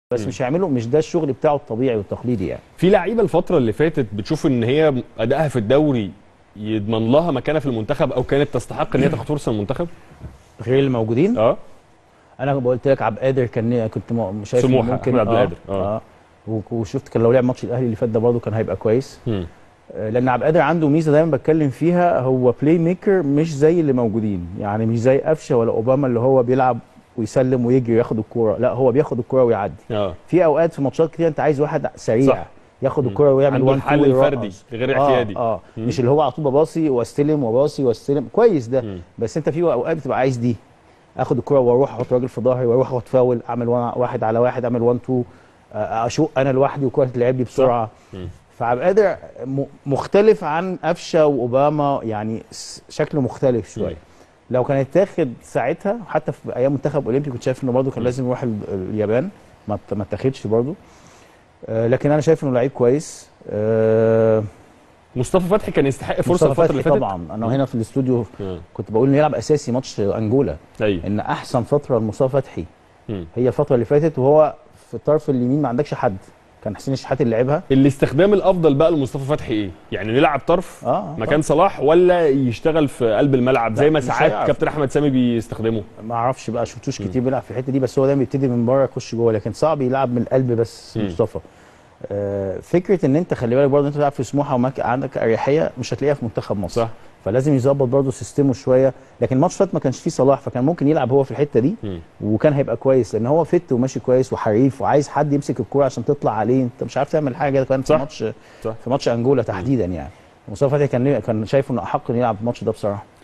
بس مم. مش هيعملوا مش ده الشغل بتاعه الطبيعي والتقليدي يعني في لعيبه الفتره اللي فاتت بتشوف ان هي ادائها في الدوري يضمن لها مكانه في المنتخب او كانت تستحق ان هي تاخد فرصه المنتخب غير اللي موجودين اه انا قلت لك عبد القادر كان كنت م- شايف إنه سموحة، ممكن أحمد عبد القادر، آه. اه, آه. و- وشفت كان لو لعب ماتش الاهلي اللي فات ده برضه كان هيبقى كويس مم. آه، لان عبد القادر عنده ميزه دايما بتكلم فيها هو بلاي ميكر مش زي اللي موجودين يعني مش زي قفشه ولا اوباما اللي هو بيلعب ويسلم ويجري وياخد الكوره لا هو بياخد الكوره ويعدي اه في اوقات في ماتشات كتير انت عايز واحد سريع صح. ياخد مم. الكوره ويعمل عنده وان الحل الفردي غير الاعتيادي اه, آه. مم. مش اللي هو على طول بباصي واستلم وباصي واستلم كويس ده مم. بس انت في اوقات بتبقى عايز دي اخد الكوره واروح احط راجل في ظهري واروح اخد فاول اعمل وان- واحد على واحد اعمل 1 2 اشق انا لوحدي والكوره تلعب لي بسرعه مم. فعبد القادر م- مختلف عن قفشه واوباما يعني س- شكله مختلف شويه مم. لو كان اتاخد ساعتها حتى في ايام منتخب اولمبي كنت شايف انه برضه كان مم. لازم يروح ال- اليابان ما ات- ما اتاخدش برضه آه، لكن انا شايف انه لعيب كويس آه، مصطفى فتحي كان يستحق فرصه مصطفى الفتره اللي فتحي فاتت طبعا انا هنا في الاستوديو آه. كنت بقول انه يلعب اساسي ماتش انجولا ايوه ان احسن فتره لمصطفى فتحي مم. هي الفتره اللي فاتت وهو في الطرف اليمين ما عندكش حد كان حسين الشحات اللي لعبها الاستخدام الافضل بقى لمصطفى فتحي ايه؟ يعني نلعب طرف اه مكان صلاح ولا يشتغل في قلب الملعب زي ما مش ساعات هيعرف. كابتن احمد سامي بيستخدمه ما اعرفش بقى شفتوش كتير بيلعب في الحته دي بس هو دايما بيبتدي من بره يخش جوه لكن صعب يلعب من القلب بس مم. مصطفى آه فكره ان انت خلي بالك برضه انت تلعب في سموحه وماك عندك اريحيه مش هتلاقيها في منتخب مصر صح فلازم يظبط برضه سيستمه شويه لكن الماتش فات ما كانش فيه صلاح فكان ممكن يلعب هو في الحته دي مم. وكان هيبقى كويس لان هو فت وماشي كويس وحريف وعايز حد يمسك الكوره عشان تطلع عليه انت مش عارف تعمل حاجه كان في صح. ماتش صح. في ماتش انجولا تحديدا يعني مصطفى فتحي كان كان شايف انه احق انه يلعب الماتش ده بصراحه